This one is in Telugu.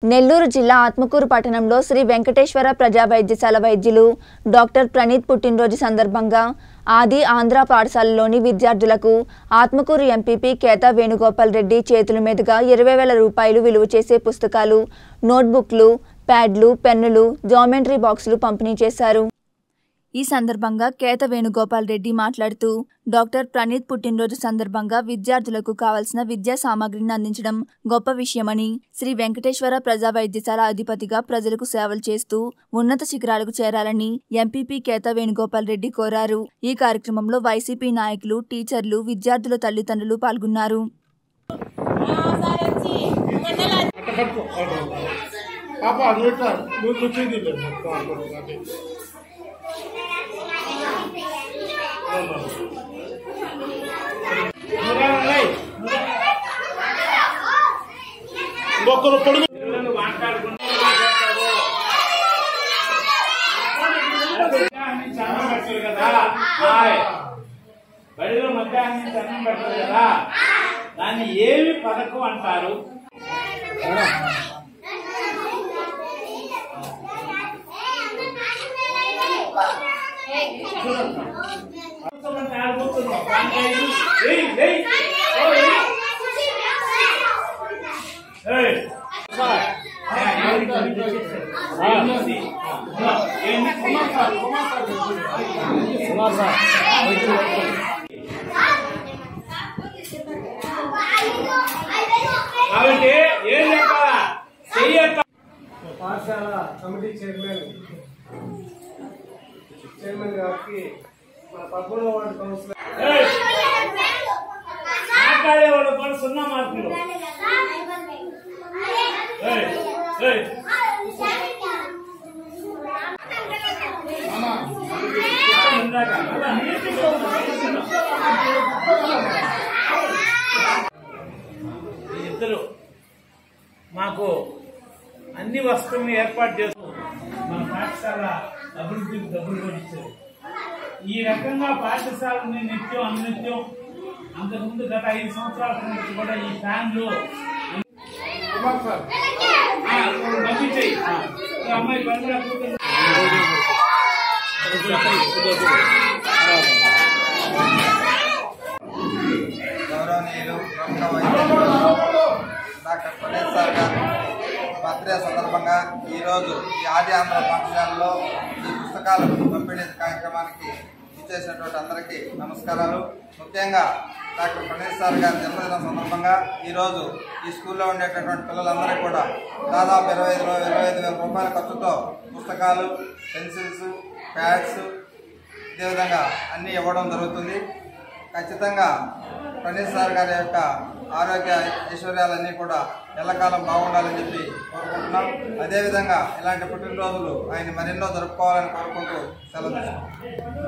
నెల్లూరు జిల్లా ఆత్మకూరు పట్టణంలో శ్రీ వెంకటేశ్వర ప్రజా వైద్యశాల వైద్యులు డాక్టర్ ప్రణీత్ పుట్టినరోజు సందర్భంగా ఆది ఆంధ్ర పాఠశాలలోని విద్యార్థులకు ఆత్మకూరు ఎంపీపీ కేతా వేణుగోపాల్ రెడ్డి చేతుల మీదుగా ఇరవై వేల రూపాయలు విలువ చేసే పుస్తకాలు నోట్బుక్లు ప్యాడ్లు పెన్నులు జామెంట్రీ బాక్సులు పంపిణీ చేశారు ఈ సందర్భంగా కేత వేణుగోపాల్ రెడ్డి మాట్లాడుతూ డాక్టర్ ప్రణీత్ పుట్టినరోజు సందర్భంగా విద్యార్థులకు కావలసిన విద్యా సామాగ్రిని అందించడం గొప్ప విషయమని శ్రీ వెంకటేశ్వర ప్రజా వైద్యశాల అధిపతిగా ప్రజలకు సేవలు చేస్తూ ఉన్నత శిఖరాలకు చేరాలని ఎంపీపీ కేత వేణుగోపాల్ రెడ్డి కోరారు ఈ కార్యక్రమంలో వైసీపీ నాయకులు టీచర్లు విద్యార్థుల తల్లిదండ్రులు పాల్గొన్నారు అట్ట పట్టుకో పాప అది పెట్టా నువ్వు కూర్చుంది ఇంకొకరు పొడుగు అన్నం పెడతారు కదా హాయ్. బడిలో మధ్యాహ్నం నుంచి అన్నం పెడతారు కదా దాన్ని ఏమి పథకం అంటారు కూర్చోమంటే ఆడ కూర్చున్నావు. దానికి ఐదు. ఏయ్, ఏయ్. ఓ, ఏయ్. ఏయ్. ఆ, ఏంటి? ఏంటి? ఏంటి? కాబట్టి ఏం చెప్పాలా చెయ్యట్లా పాఠశాల కమిటీ చైర్మన్ చైర్మన్ గారికి మన పద్మూడవ వార్డు కౌన్సిలర్ ఏయ్, మాట్లాడేవాడు కూడా సున్నా మార్కులు ఏయ్, ఏయ్. ఇందాక, అలా నీట్గా ఈ ఇద్దరు మాకు అన్ని వస్తువులను ఏర్పాటు చేస్తూ మన పాఠశాల అభివృద్ధికి డబ్బులు కూడా ఇచ్చారు ఈ రకంగా పాఠశాలని నిత్యం అనిత్యం అంతకుముందు గత ఐదు సంవత్సరాల నుంచి కూడా ఈ ఫ్యాన్లు కుమార్ సార్ ఆ, పంపించేయి ఆ, ఈ అమ్మాయి బండి కూతురు గౌరవనీయులు ప్రముఖ వైద్యులు doctor Patel sir garu birthday సందర్భంగా ఈరోజు ఈ ఆది ఆంధ్ర పాఠశాలలో ఈ పుస్తకాల పంపిణీ కార్యక్రమానికి ఇచ్చేసినటువంటి అందరికీ నమస్కారాలు ముఖ్యంగా డాక్టర్ ప్రణీత్ సార్ గారి జన్మదినం సందర్భంగా ఈరోజు ఈ స్కూల్లో ఉండేటటువంటి పిల్లలందరికీ కూడా దాదాపు ఇరవై ఐదు ఇరవై ఐదు వేల రూపాయల ఖర్చుతో పుస్తకాలు పెన్సిల్స్ ప్యాడ్స్ ఇదేవిధంగా అన్నీ ఇవ్వడం జరుగుతుంది ఖచ్చితంగా ప్రణీత్ సార్ గారి యొక్క ఆరోగ్య ఐశ్వర్యాలన్నీ కూడా ఎల్లకాలం బాగుండాలని చెప్పి కోరుకుంటున్నాం అదేవిధంగా ఇలాంటి పుట్టినరోజులు ఆయన మరెన్నో జరుపుకోవాలని కోరుకుంటూ సెలవు తీసుకుంటాం